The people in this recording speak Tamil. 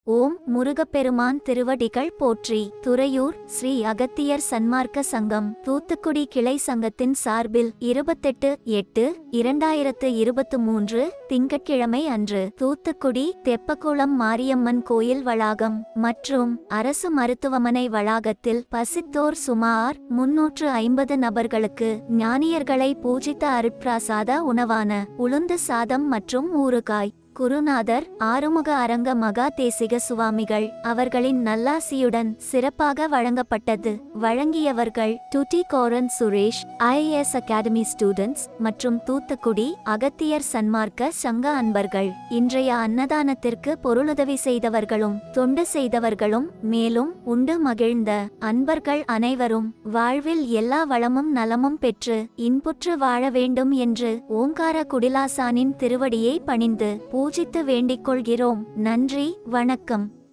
ஓம் முருகப்பெருமான் திருவடிகள் போற்றி துறையூர் ஸ்ரீ அகத்தியர் சன்மார்க்க சங்கம் தூத்துக்குடி கிளை சங்கத்தின் சார்பில் இருபத்தெட்டு எட்டு இரண்டாயிரத்து இருபத்து மூன்று திங்கட்கிழமை அன்று தூத்துக்குடி தெப்பக்குளம் மாரியம்மன் கோயில் வளாகம் மற்றும் அரசு மருத்துவமனை வளாகத்தில் பசித்தோர் சுமார் முன்னூற்று ஐம்பது நபர்களுக்கு ஞானியர்களை பூஜித்த அருட்பிராசாத உணவான உளுந்து சாதம் மற்றும் ஊறுகாய் குருநாதர் ஆறுமுக அரங்க மகா தேசிக சுவாமிகள் அவர்களின் நல்லாசியுடன் சிறப்பாக வழங்கப்பட்டது வழங்கியவர்கள் டுட்டி கோரன் சுரேஷ் ஐஏஎஸ் அகாடமி ஸ்டூடெண்ட்ஸ் மற்றும் தூத்துக்குடி அகத்தியர் சன்மார்க்க சங்க அன்பர்கள் இன்றைய அன்னதானத்திற்கு பொருளுதவி செய்தவர்களும் தொண்டு செய்தவர்களும் மேலும் உண்டு மகிழ்ந்த அன்பர்கள் அனைவரும் வாழ்வில் எல்லா வளமும் நலமும் பெற்று இன்புற்று வாழ வேண்டும் என்று ஓங்கார குடிலாசானின் திருவடியை பணிந்து பூஜித்து வேண்டிக் கொள்கிறோம் நன்றி வணக்கம்